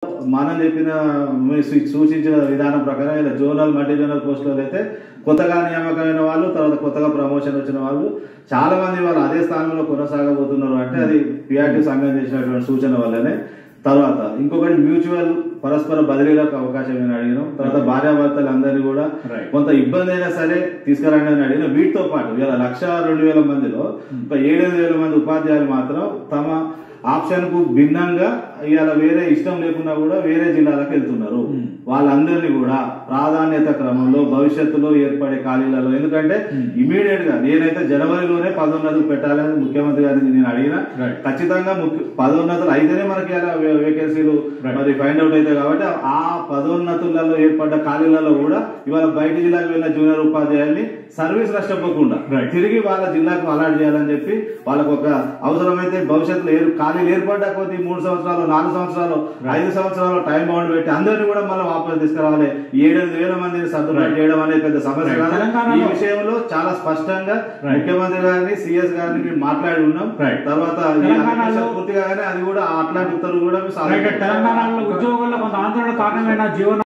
మనం చెప్పిన మీ సూ- సూచించిన విధానం ప్రకారం ఇలా జోనల్ మల్టీ జోనల్ పోస్టులు అయితే కొత్తగా నియామకమైన వాళ్ళు తర్వాత కొత్తగా ప్రమోషన్ వచ్చిన వాళ్ళు చాలా మంది వాళ్ళు అదే స్థానంలో కొనసాగబోతున్నారు అంటే అది పిఆర్టీ సంఘం చేసినటువంటి సూచన వల్లనే తర్వాత ఇంకొకటి మ్యూచువల్ పరస్పర బదిలీలకు అవకాశం నేను అడిగినాం తర్వాత భార్యాభర్తలు అందరినీ కూడా Right. కొంత ఇబ్బంది అయినా సరే తీసుకురండి అని అడిగిన వీటితో పాటు ఇలా లక్ష రెండు వేల మందిలో ఒక ఏడెనిమిది వేల మంది ఉపాధ్యాయులు మాత్రం తమ ఆప్షన్ కు భిన్నంగా ఇవాళ వేరే ఇష్టం లేకున్నా కూడా వేరే జిల్లాలకు వెళ్తున్నారు Hmm. వాళ్ళందరినీ కూడా ప్రాధాన్యత క్రమంలో భవిష్యత్తులో ఏర్పడే ఖాళీలలో ఎందుకంటే ఇమీడియట్ గా నేనైతే జనవరిలోనే పదోన్నతులు పెట్టాలని ముఖ్యమంత్రి గారిని నేను అడిగిన Right. ఖచ్చితంగా ముఖ్య పదోన్నతులు అయితేనే మనకి ఇలా వే- వేకెన్సీలు Right. మరి ఫైండ్ అవుట్ అవుతాయి కాబట్టి ఆ పదోన్నతులలో ఏర్పడ్డ ఖాళీలలో కూడా ఇవాళ బయట జిల్లాకు వెళ్ళిన జూనియర్ ఉపాధ్యాయుల్ని సర్వీస్ నష్టపోకుండా Right. తిరిగి వాళ్ళ జిల్లాకు అలాట్ చేయాలని చెప్పి వాళ్ళకు ఒక అవసరమైతే భవిష్యత్తులో ఏర్ ఖాళీలు ఏర్పడ్డ కొద్ది మూడు సంవత్సరాలు నాలుగు సంవత్సరాలు ఐదు సంవత్సరాలు టైం బౌండ్ పెట్టి అందరినీ కూడా మళ్ళీ వాపసు తీసుకురావాలి ఏడెనిమిది వేల మందిని సర్దుబాటు Right. చేయడం అనేది పెద్ద సమస్య Right. కాదు తెలంగాణలో- ఈ విషయంలో చాలా స్పష్టంగా Right. ముఖ్యమంత్రి గారిని సిఎస్ గారిని మేము మాట్లాడి ఉన్నాం Right. తర్వాత ఈ తెలంగాణలో- అప్లికేషన్ పూర్తిగానే అది కూడా అట్లాంటి ఉత్తర్వులు కూడా మేము సాధించాం. తెలంగాణలో ఉద్యోగుల్లో కొంత ఆందోళన కారణమైన జీవన